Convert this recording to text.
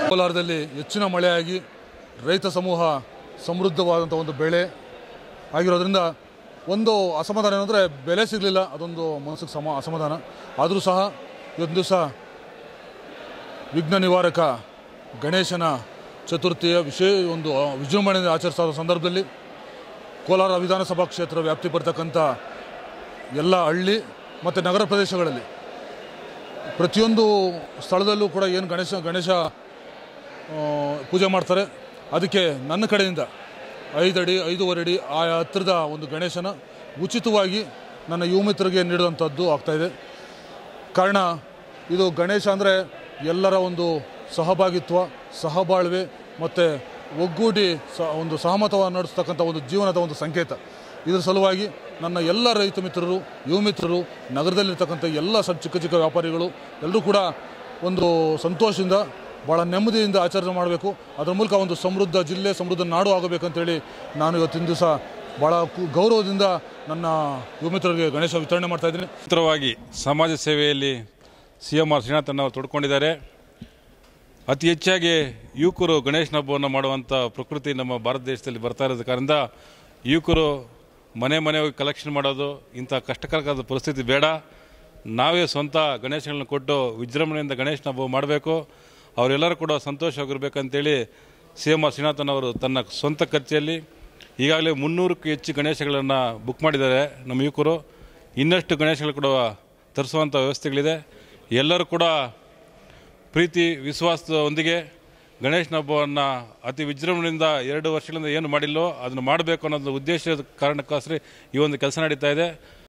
ಕೋಲಾರದಲ್ಲಿ ಹೆಚ್ಚಿನ ಮಳೆಯಾಗಿ ರೈತ ಸಮೂಹ ಸಮೃದ್ಧವಾದಂಥ ಒಂದು ಬೆಳೆ ಆಗಿರೋದ್ರಿಂದ ಒಂದು ಅಸಮಾಧಾನ ಏನಂದರೆ ಬೆಲೆ ಸಿಗಲಿಲ್ಲ ಅದೊಂದು ಮನಸ್ಸಿಗೆ ಸಮ ಅಸಮಾಧಾನ ಆದರೂ ಸಹ ಇವತ್ತು ದಿವಸ ವಿಘ್ನ ನಿವಾರಕ ಗಣೇಶನ ಚತುರ್ಥಿಯ ವಿಶೇಷ ಒಂದು ವಿಜೃಂಭಣೆಯಿಂದ ಆಚರಿಸ್ತಾ ಇರೋ ಸಂದರ್ಭದಲ್ಲಿ ಕೋಲಾರ ವಿಧಾನಸಭಾ ಕ್ಷೇತ್ರ ವ್ಯಾಪ್ತಿ ಬರ್ತಕ್ಕಂಥ ಎಲ್ಲ ಹಳ್ಳಿ ಮತ್ತು ನಗರ ಪ್ರದೇಶಗಳಲ್ಲಿ ಪ್ರತಿಯೊಂದು ಸ್ಥಳದಲ್ಲೂ ಕೂಡ ಏನು ಗಣೇಶ ಗಣೇಶ ಆ, ಪೂಜೆ ಮಾಡ್ತಾರೆ ಅದಕ್ಕೆ ನನ್ನ ಕಡೆಯಿಂದ ಐದು ಅಡಿ ಐದೂವರೆ ಅಡಿ ಆ ಹತ್ತಿರದ ಒಂದು ಗಣೇಶನ ಉಚಿತವಾಗಿ ನನ್ನ ಯುವ ಮಿತ್ರರಿಗೆ ನೀಡುವಂಥದ್ದು ಆಗ್ತಾಯಿದೆ ಕಾರಣ ಇದು ಗಣೇಶ ಅಂದರೆ ಎಲ್ಲರ ಒಂದು ಸಹಭಾಗಿತ್ವ ಸಹಬಾಳ್ವೆ ಮತ್ತು ಒಗ್ಗೂಡಿ ಸ ಒಂದು ಸಹಮತವನ್ನು ನಡೆಸ್ತಕ್ಕಂಥ ಒಂದು ಜೀವನದ ಒಂದು ಸಂಕೇತ ಇದರ ಸಲುವಾಗಿ ನನ್ನ ಎಲ್ಲ ರೈತ ಮಿತ್ರರು ಯುವ ಮಿತ್ರರು ನಗರದಲ್ಲಿರ್ತಕ್ಕಂಥ ಎಲ್ಲ ಸಣ್ಣ ಚಿಕ್ಕ ಚಿಕ್ಕ ವ್ಯಾಪಾರಿಗಳು ಎಲ್ಲರೂ ಕೂಡ ಒಂದು ಸಂತೋಷದಿಂದ ಭಾಳ ನೆಮ್ಮದಿಯಿಂದ ಆಚರಣೆ ಮಾಡಬೇಕು ಅದರ ಮೂಲಕ ಒಂದು ಸಮೃದ್ಧ ಜಿಲ್ಲೆ ಸಮೃದ್ಧ ನಾಡು ಆಗಬೇಕಂತೇಳಿ ನಾನು ಇವತ್ತಿನ ದಿವಸ ಭಾಳ ಕು- ಗೌರವದಿಂದ ನನ್ನ ಯುವ ಮಿತ್ರರಿಗೆ ಗಣೇಶ ವಿತರಣೆ ಮಾಡ್ತಾ ಇದ್ದೀನಿ ನಿರಂತರವಾಗಿ ಸಮಾಜ ಸೇವೆಯಲ್ಲಿ ಸಿ ಎಂ ಆರ್ ಶ್ರೀನಾಥನ್ ಅವರು ತೊಡ್ಕೊಂಡಿದ್ದಾರೆ ಅತಿ ಹೆಚ್ಚಾಗಿ ಯುವಕರು ಗಣೇಶನ ಹಬ್ಬವನ್ನು ಮಾಡುವಂಥ ಪ್ರಕೃತಿ ನಮ್ಮ ಭಾರತ ದೇಶದಲ್ಲಿ ಬರ್ತಾ ಇರೋದ ಕಾರಣದಿಂದ ಯುವಕರು ಮನೆ ಮನೆ ಹೋಗಿ ಕಲೆಕ್ಷನ್ ಮಾಡೋದು ಇಂಥ ಕಷ್ಟಕರವಾದ ಪರಿಸ್ಥಿತಿ ಬೇಡ ನಾವೇ ಸ್ವಂತ ಗಣೇಶಗಳನ್ನ ಕೊಟ್ಟು ವಿಜೃಂಭಣೆಯಿಂದ ಗಣೇಶನ ಹಬ್ಬ ಮಾಡಬೇಕು ಅವರೆಲ್ಲರೂ ಕೂಡ ಸಂತೋಷವಾಗಿರ್ಬೇಕಂತೇಳಿ ಸಿ ಎಂ ಆರ್ ಶ್ರೀನಾಥನ್ ಅವರು ತನ್ನ ಸ್ವಂತ ಖರ್ಚಲ್ಲಿ ಈಗಾಗಲೇ ಮುನ್ನೂರಕ್ಕೂ ಹೆಚ್ಚು ಗಣೇಶಗಳನ್ನು ಬುಕ್ ಮಾಡಿದ್ದಾರೆ ನಮ್ಮ ಯುವಕರು ಇನ್ನಷ್ಟು ಗಣೇಶಗಳು ಕೂಡ ತರಿಸುವಂಥ ವ್ಯವಸ್ಥೆಗಳಿದೆ ಎಲ್ಲರೂ ಕೂಡ ಪ್ರೀತಿ ವಿಶ್ವಾಸದೊಂದಿಗೆ ಗಣೇಶನ ಹಬ್ಬವನ್ನು ಅತಿ ವಿಜೃಂಭಣೆಯಿಂದ ಎರಡು ವರ್ಷಗಳಿಂದ ಏನು ಮಾಡಿಲ್ಲೋ ಅದನ್ನು ಮಾಡಬೇಕು ಅನ್ನೋದು ಉದ್ದೇಶದ ಕಾರಣಕ್ಕೋಸ್ಕರ ಈ ಒಂದು ಕೆಲಸ ನಡೀತಾ ಇದೆ